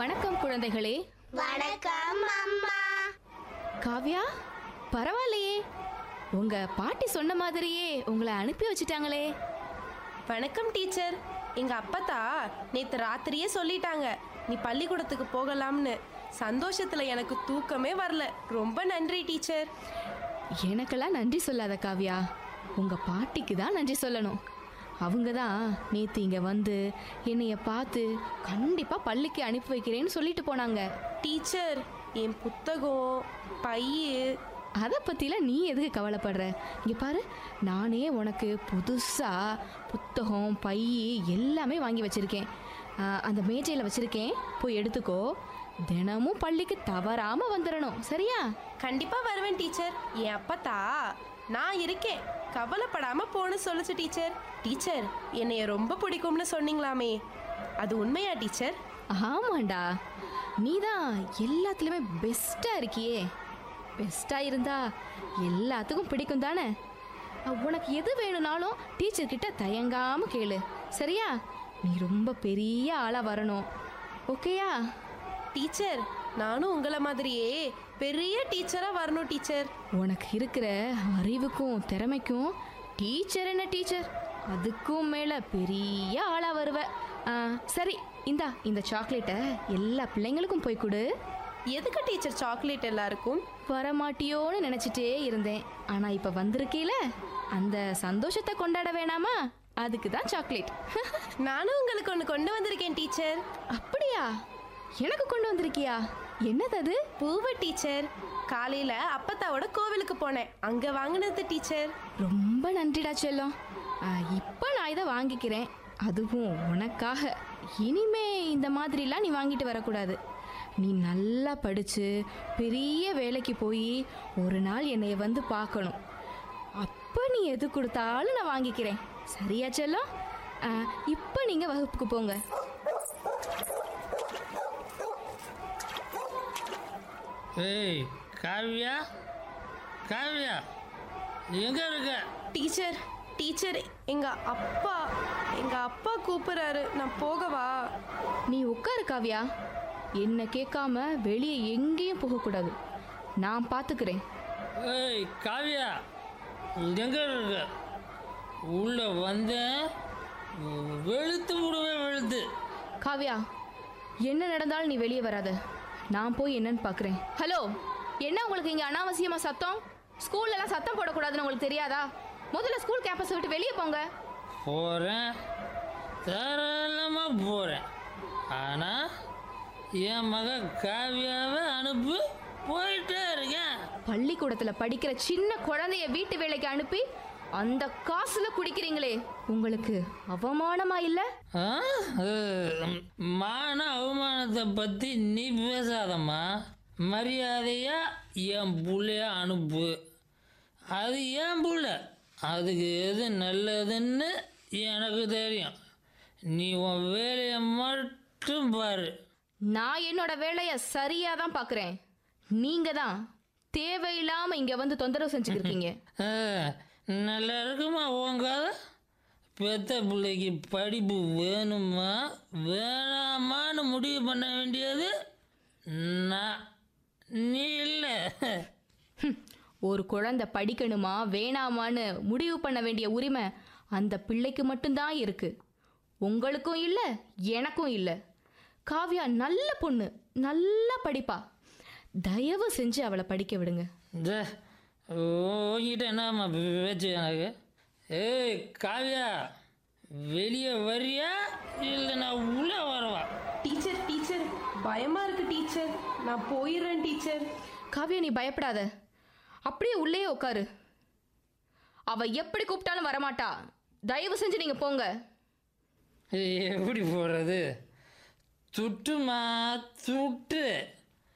வணக்கம் குழந்தைகளே வணக்கம் அம்மா காவ்யா பரவாயில்லையே உங்க பாட்டி சொன்ன மாதிரியே உங்களை அனுப்பி வச்சுட்டாங்களே வணக்கம் டீச்சர் எங்க அப்பத்தா நேத்து ராத்திரியே சொல்லிட்டாங்க நீ பள்ளிக்கூடத்துக்கு போகலாம்னு சந்தோஷத்துல எனக்கு தூக்கமே வரல ரொம்ப நன்றி டீச்சர் எனக்கெல்லாம் நன்றி சொல்லாத காவ்யா உங்க பாட்டிக்கு தான் நன்றி சொல்லணும் அவங்க தான் நேற்று இங்கே வந்து என்னைய பார்த்து கண்டிப்பாக பள்ளிக்கு அனுப்பி வைக்கிறேன்னு சொல்லிட்டு போனாங்க டீச்சர் என் புத்தகம் பையு அதை பற்றிலாம் நீ எதுக்கு கவலைப்படுற இங்கே பாரு நானே உனக்கு புதுசாக புத்தகம் பை எல்லாமே வாங்கி வச்சுருக்கேன் அந்த மேஜையில் வச்சுருக்கேன் போய் எடுத்துக்கோ தினமும் பள்ளிக்கு தவறாமல் வந்துடணும் சரியா கண்டிப்பா வருவேன் டீச்சர் என் அப்பத்தா நான் இருக்கேன் கவலைப்படாம போன்னு சொல்லுச்சு டீச்சர் டீச்சர் என்னைய ரொம்ப பிடிக்கும்னு சொன்னீங்களாமே அது உண்மையா டீச்சர் ஆமாண்டா நீ தான் எல்லாத்துலேயுமே பெஸ்ட்டாக இருக்கியே பெஸ்ட்டாக இருந்தா எல்லாத்துக்கும் பிடிக்கும் தானே அஹ், உனக்கு எது வேணும்னாலும் டீச்சர் கிட்ட தயங்காம கேளு சரியா நீ ரொம்ப பெரிய ஆளாக வரணும் ஓகேயா டீச்சர் நானும் உங்களை மாதிரியே பெரிய டீச்சரா வரணும் டீச்சர் உனக்கு இருக்கிற அறிவுக்கும் திறமைக்கும் டீச்சர் என்ன டீச்சர் அதுக்கும் மேலே பெரிய ஆளாக வருவ ஆ, சரி இந்தா இந்த சாக்லேட்டை எல்லா பிள்ளைங்களுக்கும் போய் கொடு எதுக்கு டீச்சர் சாக்லேட் எல்லாருக்கும் வரமாட்டியோன்னு நினச்சிட்டே இருந்தேன் ஆனால் இப்போ வந்திருக்கீல அந்த சந்தோஷத்தை கொண்டாட வேணாமா அதுக்கு தான் சாக்லேட் நானும் உங்களுக்கு ஒன்று கொண்டு வந்திருக்கேன் டீச்சர் அப்படியா எனக்கு கொண்டு வந்திருக்கியா என்னது அது பூவை டீச்சர் காலையில அப்பத்தாவோட கோவிலுக்கு போனேன் அங்க வாங்கினது டீச்சர் ரொம்ப நன்றிடா செல்லம் ஆ, இப்போ நான் இதை வாங்கிக்கிறேன் அதுவும் உனக்காக இனிமே இந்த மாதிரிலாம் நீ வாங்கிட்டு வரக்கூடாது நீ நல்லா படித்து பெரிய வேலைக்கு போய் ஒரு நாள் என்னைய வந்து பார்க்கணும் அப்போ நீ எது கொடுத்தாலும் நான் வாங்கிக்கிறேன் சரியா செல்லம் ஆ, இப்போ நீங்கள் வகுப்புக்கு போங்க ஏய் காவ்யா காவ்யா எங்க இருக்க டீச்சர் டீச்சர் எங்க அப்பா எங்க அப்பா கூப்பிடுறாரு நான் போகவா நீ உட்காரு காவ்யா என்னை கேட்காம வெளியே எங்கேயும் போகக்கூடாது நான் பார்த்துக்கிறேன் ஏய் காவ்யா எங்க இருக்க உள்ள வந்தேன் வெளுத்து விடுவேன் வெளுத்து காவ்யா என்ன நடந்தாலும் நீ வெளியே வராத நான் போய் என்னன்னு பார்க்குறேன் ஹலோ என்ன உங்களுக்கு இங்கே அனாவசியமாக சத்தம் ஸ்கூல்லலாம் சத்தம் போடக்கூடாதுன்னு உங்களுக்கு தெரியாதா முதல்ல ஸ்கூல் கேம்பஸை விட்டு வெளியே போங்க போகிறேன் தாராளமாக போகிறேன் ஆனால் என் மக காவ்யாவை அனுப்பி போயிட்டே இருக்கேன் பள்ளிக்கூடத்தில் படிக்கிற சின்ன குழந்தைய வீட்டு வேலைக்கு அனுப்பி அந்த காசுல குடிக்கிறீங்களே உங்களுக்கு அவமானமா இல்லை ஆ? அஹ், மான அவமானத்தை பற்றி நீ பேசாதம்மா மரியாதையா என் புள்ளைய அனுப்பு அது என் புள்ள அதுக்கு எது நல்லதுன்னு எனக்கு தெரியும் நீ உன் வேலையை மட்டும் பாரு நான் என்னோட வேலையை சரியா தான் பார்க்குறேன் நீங்க தான் தேவையில்லாம இங்க வந்து தொந்தரவு செஞ்சுக்கிருக்கீங்க ஆ, நல்லா இருக்குமா உன் கதை பெத்த பிள்ளைக்கு படிப்பு வேணுமா வேணாமான்னு முடிவு பண்ண வேண்டியது நான் நீ இல்லை ஹம், ஒரு குழந்தை படிக்கணுமா வேணாமான்னு முடிவு பண்ண வேண்டிய உரிமை அந்த பிள்ளைக்கு மட்டும்தான் இருக்கு உங்களுக்கும் இல்லை எனக்கும் இல்லை காவ்யா நல்ல பொண்ணு நல்லா படிப்பா தயவு செஞ்சு அவளை படிக்க விடுங்க இந்த உங்ககிட்ட என்னம்மா பேச்சு எனக்கு ஏய் காவ்யா வெளியே வரியா இல்லை நான் உள்ளே வரவா டீச்சர் டீச்சர் பயமா இருக்கு டீச்சர் நான் போயிடுறேன் டீச்சர் காவ்யா நீ பயப்படாத அப்படியே உள்ளேயே உட்காரு அவ எப்படி கூப்பிட்டாலும் வரமாட்டா தயவு செஞ்சு நீங்க போங்க எப்படி போகிறது துட்டுமா துட்டு